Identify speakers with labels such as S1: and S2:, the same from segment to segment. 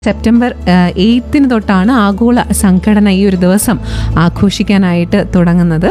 S1: September എയ്ത്തിന് തൊട്ടാണ് ആഗോള സംഘടന ഈ ഒരു ദിവസം ആഘോഷിക്കാനായിട്ട് തുടങ്ങുന്നത്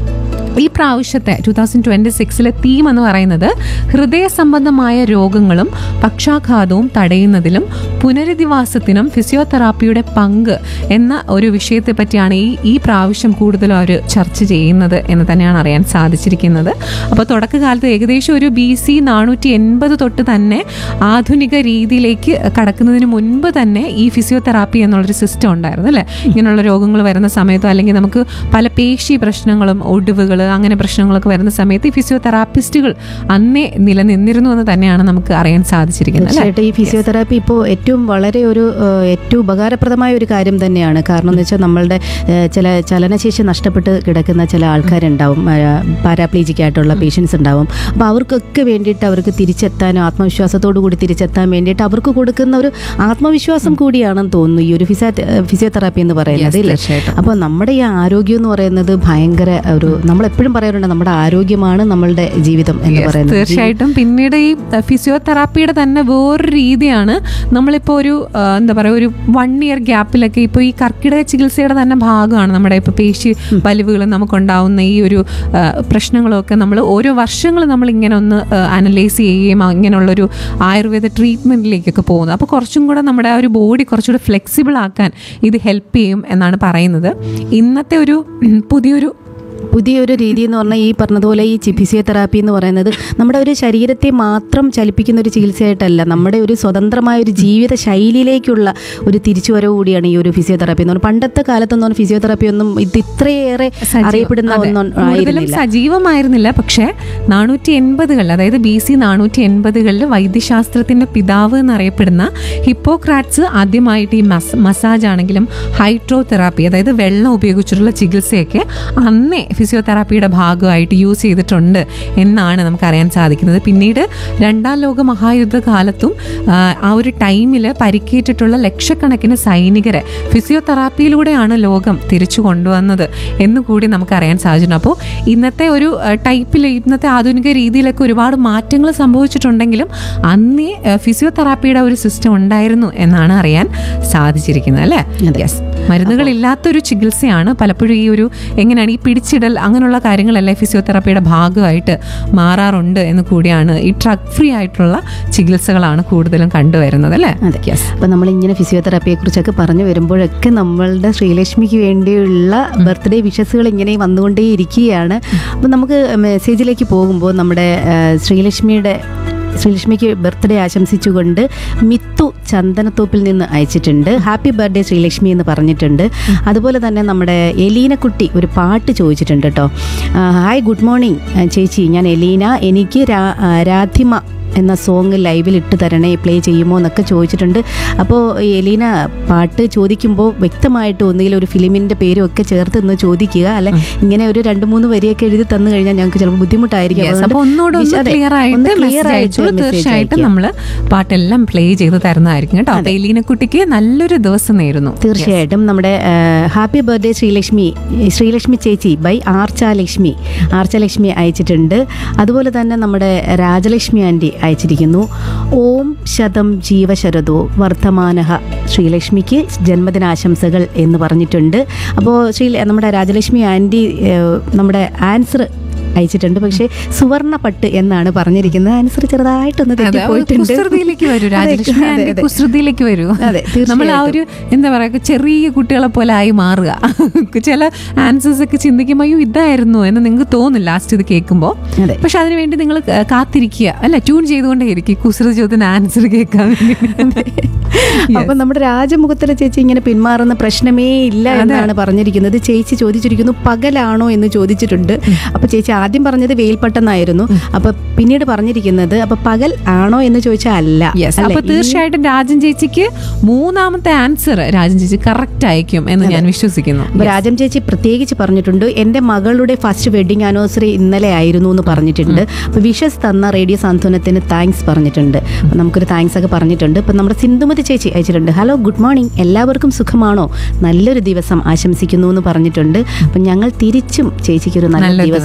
S1: ഈ പ്രാവശ്യത്തെ ടു തൗസൻഡ് ട്വൻറ്റി സിക്സിലെ തീം എന്ന് പറയുന്നത് ഹൃദയ സംബന്ധമായ രോഗങ്ങളും പക്ഷാഘാതവും തടയുന്നതിലും പുനരധിവാസത്തിനും ഫിസിയോതെറാപ്പിയുടെ പങ്ക് എന്ന ഒരു വിഷയത്തെ പറ്റിയാണ് ഈ ഈ പ്രാവശ്യം കൂടുതലും അവർ ചർച്ച ചെയ്യുന്നത് എന്ന് തന്നെയാണ് അറിയാൻ സാധിച്ചിരിക്കുന്നത് അപ്പോൾ തുടക്കകാലത്ത് ഏകദേശം ഒരു ബി സി നാനൂറ്റി എൺപത് തൊട്ട് തന്നെ ആധുനിക രീതിയിലേക്ക് കടക്കുന്നതിന് മുൻപ് തന്നെ ഈ ഫിസിയോതെറാപ്പി എന്നുള്ളൊരു സിസ്റ്റം ഉണ്ടായിരുന്നു അല്ലേ ഇങ്ങനെയുള്ള രോഗങ്ങൾ വരുന്ന സമയത്തോ അല്ലെങ്കിൽ നമുക്ക് പല പേശി പ്രശ്നങ്ങളും ഒടിവുകൾ അങ്ങനെ പ്രശ്നങ്ങളൊക്കെ വരുന്ന സമയത്ത് ഈ ഫിസിയോതെറാപ്പിസ്റ്റുകൾ അന്നേ നിലനിന്നിരുന്നു എന്ന് തന്നെയാണ് നമുക്ക് അറിയാൻ സാധിച്ചിരിക്കുന്നത് അല്ലേ
S2: തീർച്ചയായിട്ടും ഈ ഫിസിയോതെറാപ്പി ഇപ്പോൾ ഏറ്റവും വളരെ ഒരു ഏഹ്, ഏറ്റവും ഉപകാരപ്രദമായ ഒരു കാര്യം തന്നെയാണ് കാരണം എന്ന് വെച്ചാൽ നമ്മളുടെ ഏഹ്, ചില ചലനശേഷി നഷ്ടപ്പെട്ട് കിടക്കുന്ന ചില ആൾക്കാരുണ്ടാവും പാരാപ്ലീജിക് ആയിട്ടുള്ള പേഷ്യൻസ് ഉണ്ടാവും അപ്പോൾ അവർക്കൊക്കെ വേണ്ടിയിട്ട് അവർക്ക് തിരിച്ചെത്താനും ആത്മവിശ്വാസത്തോടു കൂടി തിരിച്ചെത്താൻ വേണ്ടിയിട്ട് അവർക്ക് കൊടുക്കുന്ന ഒരു ആത്മവിശ്വാസം കൂടിയാണെന്ന് തോന്നുന്നു ഈ ഒരു ഫിസിയോ ഫിസിയോതെറാപ്പി എന്ന് പറയുന്നത്
S1: Yes,
S2: ഇല്ലേ
S1: തീർച്ചയായിട്ടും.
S2: അപ്പോൾ നമ്മുടെ ഈ ആരോഗ്യം എന്ന് പറയുന്നത് ഭയങ്കര ഒരു നമ്മളെപ്പോഴും പറയാറുണ്ട് നമ്മുടെ ആരോഗ്യമാണ് നമ്മളുടെ ജീവിതം എന്ന്
S1: Yes,
S2: പറയുന്നത്
S1: തീർച്ചയായിട്ടും പിന്നീട് ഈ ഫിസിയോതെറാപ്പിയുടെ തന്നെ വേറൊരു രീതിയാണ് നമ്മളിപ്പോൾ ഒരു ആ, എന്താ പറയുക ഒരു വൺ ഇയർ ഗ്യാപ്പിലൊക്കെ ഇപ്പോൾ ഈ കർക്കിടക ചികിത്സയുടെ തന്നെ ഭാഗമാണ് നമ്മുടെ ഇപ്പോൾ പേശി വലിവുകൾ നമുക്കുണ്ടാവുന്ന ഈ ഒരു ആ, പ്രശ്നങ്ങളൊക്കെ നമ്മൾ ഓരോ വർഷങ്ങൾ നമ്മൾ ഇങ്ങനെ ഒന്ന് അനലൈസ് ചെയ്യുകയും ഇങ്ങനെയുള്ളൊരു ആയുർവേദ ട്രീറ്റ്മെൻറ്റിലേക്കൊക്കെ പോകുന്നത് അപ്പോൾ കുറച്ചും കൂടെ നമ്മുടെ ആ ഒരു ബോഡി കുറച്ചുകൂടെ ഫ്ലെക്സിബിൾ ആക്കാൻ ഇത് ഹെൽപ്പ് ചെയ്യും എന്നാണ് പറയുന്നത് ഇന്നത്തെ ഒരു ഉം, പുതിയൊരു
S2: പുതിയൊരു രീതി എന്ന് പറഞ്ഞാൽ ഈ പറഞ്ഞതുപോലെ ഈ ചി- ഫിസിയോതെറാപ്പി എന്ന് പറയുന്നത് നമ്മുടെ ഒരു ശരീരത്തെ മാത്രം ചലിപ്പിക്കുന്ന ഒരു ചികിത്സയായിട്ടല്ല നമ്മുടെ ഒരു സ്വതന്ത്രമായ ഒരു ജീവിത ശൈലിയിലേക്കുള്ള ഒരു തിരിച്ചുവരവ് കൂടിയാണ് ഈ ഒരു ഫിസിയോതെറാപ്പി എന്ന് പറഞ്ഞാൽ പണ്ടത്തെ കാലത്തൊന്നും പറഞ്ഞാൽ ഫിസിയോതെറാപ്പി ഒന്നും ഇത് ഇത്രയേറെ
S1: സജീവം.
S2: അറിയപ്പെടുന്ന
S1: അതെ.
S2: ഒന്നും
S1: കൂടുതലും
S2: ആയിരുന്നില്ല
S1: സജീവമായിരുന്നില്ല പക്ഷേ നാനൂറ്റി എൺപതുകളിൽ അതായത് ബി സി നാനൂറ്റി എൺപതുകളിൽ വൈദ്യശാസ്ത്രത്തിന്റെ പിതാവ് എന്നറിയപ്പെടുന്ന ഹിപ്പോക്രാറ്റ്സ് ആദ്യമായിട്ട് ഈ മസ് മസാജ് ആണെങ്കിലും ഹൈഡ്രോ തെറാപ്പി അതായത് വെള്ളം ഉപയോഗിച്ചിട്ടുള്ള ചികിത്സയൊക്കെ അന്നേ ഫിസിയോതെറാപ്പിയുടെ ഭാഗമായിട്ട് യൂസ് ചെയ്തിട്ടുണ്ട് എന്നാണ് നമുക്കറിയാൻ സാധിക്കുന്നത് പിന്നീട് രണ്ടാം ലോക മഹായുദ്ധ കാലത്തും ആ, ആ ഒരു ടൈമിൽ പരിക്കേറ്റിട്ടുള്ള ലക്ഷക്കണക്കിന് സൈനികരെ ഫിസിയോതെറാപ്പിയിലൂടെയാണ് ലോകം തിരിച്ചു കൊണ്ടുവന്നത് എന്നുകൂടി നമുക്കറിയാൻ സാധിച്ചിട്ടുണ്ട് അപ്പോൾ ഇന്നത്തെ ഒരു ടൈപ്പിൽ ഇന്നത്തെ ആധുനിക രീതിയിലൊക്കെ ഒരുപാട് മാറ്റങ്ങൾ സംഭവിച്ചിട്ടുണ്ടെങ്കിലും അന്നേ ആ, ഫിസിയോതെറാപ്പിയുടെ ഒരു സിസ്റ്റം ഉണ്ടായിരുന്നു എന്നാണ് അറിയാൻ സാധിച്ചിരിക്കുന്നത് അല്ലേ
S2: അതെ.
S1: യെസ് മരുന്നുകളില്ലാത്തൊരു ചികിത്സയാണ് പലപ്പോഴും ഈ ഒരു എങ്ങനെയാണ് ഈ പിടിച്ചിടൽ അങ്ങനെയുള്ള കാര്യങ്ങളെല്ലാം ഫിസിയോതെറാപ്പിയുടെ ഭാഗമായിട്ട് മാറാറുണ്ട് എന്ന് കൂടിയാണ് ഈ ഡ്രഗ് ഫ്രീ ആയിട്ടുള്ള ചികിത്സകളാണ് കൂടുതലും കണ്ടുവരുന്നത് അല്ലേ
S2: അതെ
S1: യെസ്
S2: അപ്പം നമ്മളിങ്ങനെ ഫിസിയോതെറാപ്പിയെ കുറിച്ചൊക്കെ പറഞ്ഞു വരുമ്പോഴൊക്കെ നമ്മളുടെ ശ്രീലക്ഷ്മിക്ക് വേണ്ടിയുള്ള ബർത്ത്ഡേ വിഷസുകൾ ഇങ്ങനെ വന്നുകൊണ്ടേ ഇരിക്കുകയാണ് അപ്പം നമുക്ക് മെസ്സേജിലേക്ക് പോകുമ്പോൾ നമ്മുടെ ആ, ശ്രീലക്ഷ്മിയുടെ ശ്രീലക്ഷ്മിക്ക് ബർത്ത്ഡേ ആശംസിച്ചുകൊണ്ട് മിത്തു ചന്ദനത്തോപ്പിൽ നിന്ന് അയച്ചിട്ടുണ്ട് ഹാപ്പി ബർത്ത്ഡേ ശ്രീലക്ഷ്മി എന്ന് പറഞ്ഞിട്ടുണ്ട് അതുപോലെ തന്നെ നമ്മുടെ എലീനക്കുട്ടി ഒരു പാട്ട് ചോദിച്ചിട്ടുണ്ട് കേട്ടോ ഹായ് ഗുഡ് മോർണിംഗ് ചേച്ചി ഞാൻ എലീന എനിക്ക് രാ- ആ, രാധിമ എന്ന സോങ് ലൈവിൽ ഇട്ട് തരണേ പ്ലേ ചെയ്യുമോ എന്നൊക്കെ ചോദിച്ചിട്ടുണ്ട് അപ്പോൾ ഈ എലീന പാട്ട് ചോദിക്കുമ്പോൾ വ്യക്തമായിട്ട് ഒന്നുകിൽ ഒരു ഫിലിമിൻ്റെ പേരും ഒക്കെ ചേർത്ത് ഒന്ന് ചോദിക്കുക അല്ലെ ഇങ്ങനെ ഒരു രണ്ട് മൂന്ന് വരിയൊക്കെ എഴുതി തന്നു കഴിഞ്ഞാൽ ഞങ്ങൾക്ക് ചിലപ്പോൾ ബുദ്ധിമുട്ടായിരിക്കും
S1: Yes,
S2: അതുകൊണ്ട്
S1: അപ്പൊ ഒന്നുകൂടെ ഒന്ന്
S2: വിശ- അതെ,
S1: ക്ലിയർ ആയിട്ട്
S2: ഒന്ന് clear
S1: മെസ്സേജ്
S2: ആയിട്ട്
S1: അയച്ചോളൂ
S2: message
S1: തീർച്ചയായിട്ടും
S2: അയക്കുക.
S1: നമ്മൾ പാട്ടെല്ലാം പ്ലേ ചെയ്ത് തരുന്നതായിരിക്കും കേട്ടോ അപ്പൊ എലീനക്കുട്ടിക്ക് നല്ലൊരു ദിവസം നേരുന്നു
S2: തീർച്ചയായിട്ടും നമ്മുടെ ഹാപ്പി ബർത്ത്ഡേ ശ്രീലക്ഷ്മി ശ്രീലക്ഷ്മി ചേച്ചി ബൈ ആർച്ചാലക്ഷ്മി ആർച്ചാലക്ഷ്മി അയച്ചിട്ടുണ്ട് അതുപോലെ തന്നെ നമ്മുടെ രാജലക്ഷ്മി ആൻറ്റി അയച്ചിരിക്കുന്നു ഓം ശതം ജീവശരതോ വർദ്ധമാനഹ ശ്രീലക്ഷ്മിക്ക് ജന്മദിനാശംസകൾ എന്ന് പറഞ്ഞിട്ടുണ്ട് അപ്പോൾ ശ്രീ നമ്മുടെ രാജലക്ഷ്മി ആൻറ്റി ഏഹ്, നമ്മുടെ ആൻസർ അയച്ചിട്ടുണ്ട് പക്ഷേ സുവർണ പട്ട് എന്നാണ് പറഞ്ഞിരിക്കുന്നത് ആൻസർ ചെറുതായിട്ടൊന്ന്
S1: അതെ, അവൾ
S2: തെറ്റിപ്പോയിട്ടുണ്ട്
S1: കുസൃതിയിലേക്ക് വരൂ
S2: അതെ,
S1: രാജലക്ഷ്മി
S2: അതെ,
S1: ആന്റി
S2: അതെ.
S1: കുസൃതിയിലേക്ക് വരൂ
S2: അതെ,
S1: നമ്മൾ ആ ഒരു എന്താ പറയാ ചെറിയ കുട്ടികളെ പോലെ ആയി മാറുക ചില ആൻസേഴ്സ് ഒക്കെ ചിന്തിക്കുമ്പോൾ അയ്യോ ഇതായിരുന്നു എന്ന് നിങ്ങൾക്ക് തോന്നും ലാസ്റ്റ് ഇത് കേൾക്കുമ്പോൾ
S2: അതെ.
S1: പക്ഷെ അതിനുവേണ്ടി നിങ്ങൾ കാത്തിരിക്കുക അല്ല ട്യൂൺ ചെയ്തുകൊണ്ടേ ഇരിക്കും കുസൃതി ചോദ്യത്തിന് ആൻസർ കേൾക്കാൻ വേണ്ടി
S2: അപ്പൊ നമ്മുടെ രാജമുഖത്തിലെ ചേച്ചി ഇങ്ങനെ പിന്മാറുന്ന പ്രശ്നമേ ഇല്ല എന്നാണ് പറഞ്ഞിരിക്കുന്നത് ചേച്ചി ചോദിച്ചിരിക്കുന്നു പകലാണോ എന്ന് ചോദിച്ചിട്ടുണ്ട് അപ്പൊ ചേച്ചി ആദ്യം പറഞ്ഞത് വെയിൽപ്പെട്ടെന്നായിരുന്നു അപ്പൊ പിന്നീട് പറഞ്ഞിരിക്കുന്നത് അപ്പൊ പകൽ ആണോ എന്ന് ചോദിച്ചാൽ അല്ല
S1: യെസ്
S2: അല്ലേ?
S1: അപ്പൊ തീർച്ചയായിട്ടും രാജൻ ചേച്ചിക്ക് മൂന്നാമത്തെ ആൻസർ രാജൻ ചേച്ചി കറക്റ്റ് അയക്കും എന്ന് ഞാൻ വിശ്വസിക്കുന്നു
S2: അപ്പൊ രാജം ചേച്ചി പ്രത്യേകിച്ച് പറഞ്ഞിട്ടുണ്ട് എന്റെ മകളുടെ ഫസ്റ്റ് വെഡിങ് ആനിവേഴ്സറി ഇന്നലെ ആയിരുന്നു എന്ന് പറഞ്ഞിട്ടുണ്ട് അപ്പൊ വിഷസ് തന്ന റേഡിയോ സാന്ത്വനത്തിന് താങ്ക്സ് പറഞ്ഞിട്ടുണ്ട് അപ്പൊ നമുക്കൊരു താങ്ക്സ് ഒക്കെ പറഞ്ഞിട്ടുണ്ട് ഇപ്പൊ നമ്മുടെ സിന്ധുമതി ചേച്ചി അയച്ചിട്ടുണ്ട് ഹലോ ഗുഡ് മോർണിംഗ് എല്ലാവർക്കും സുഖമാണോ നല്ലൊരു ദിവസം ആശംസിക്കുന്നു എന്ന് പറഞ്ഞിട്ടുണ്ട് അപ്പൊ ഞങ്ങൾ തിരിച്ചും ചേച്ചിക്ക് ഒരു നല്ല
S1: നല്ല
S2: ദിവസം
S1: ദിവസം
S2: ആശംസിക്കുന്നു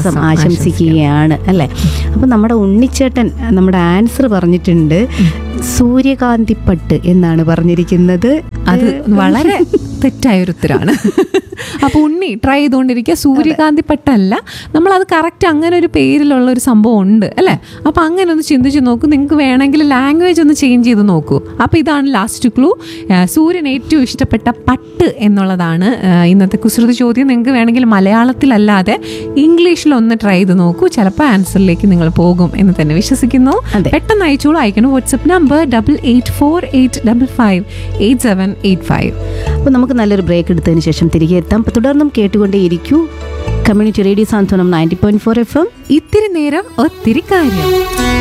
S2: ആശംസിക്കുകയാണ് അല്ലേ അപ്പം നമ്മുടെ ഉണ്ണിച്ചേട്ടൻ നമ്മുടെ ആൻസർ പറഞ്ഞിട്ടുണ്ട് സൂര്യകാന്തിപ്പട്ട് എന്നാണ് പറഞ്ഞിരിക്കുന്നത്
S1: അത് വളരെ തെറ്റായ ഒരു ഉത്തരാണ് അപ്പൊ ഉണ്ണി ട്രൈ ചെയ്തുകൊണ്ടിരിക്കുക സൂര്യകാന്തി പട്ടല്ല നമ്മൾ അത് കറക്റ്റ് അങ്ങനെ ഒരു പേരിലുള്ള ഒരു സംഭവം ഉണ്ട് അല്ലേ അപ്പൊ അങ്ങനെ ഒന്ന് ചിന്തിച്ച് നോക്കൂ നിങ്ങൾക്ക് വേണമെങ്കിൽ ലാംഗ്വേജ് ഒന്ന് ചേഞ്ച് ചെയ്ത് നോക്കൂ അപ്പൊ ഇതാണ് ലാസ്റ്റ് ക്ലൂ സൂര്യൻ ഏറ്റവും ഇഷ്ടപ്പെട്ട പട്ട് എന്നുള്ളതാണ് ആ, ഇന്നത്തെ കുസൃതി ചോദ്യം നിങ്ങൾക്ക് വേണമെങ്കിൽ മലയാളത്തിലല്ലാതെ ഇംഗ്ലീഷിൽ ഒന്ന് ട്രൈ ചെയ്ത് നോക്കൂ ചിലപ്പോൾ ആൻസറിലേക്ക് നിങ്ങൾ പോകും എന്ന് തന്നെ വിശ്വസിക്കുന്നു
S2: അതെ.
S1: പെട്ടെന്ന് അയച്ചോളൂ അയക്കണം WhatsApp number double eight four eight double five eight seven eight five
S2: അപ്പോൾ നമുക്ക് നല്ലൊരു ബ്രേക്ക് എടുത്തതിന് ശേഷം തിരികെ എത്താം അപ്പോൾ തുടർന്നും കേട്ടുകൊണ്ടേയിരിക്കൂ community radio Santhwanam ninety point four F M
S1: ഇത്തിരി നേരം ഒത്തിരി കാര്യം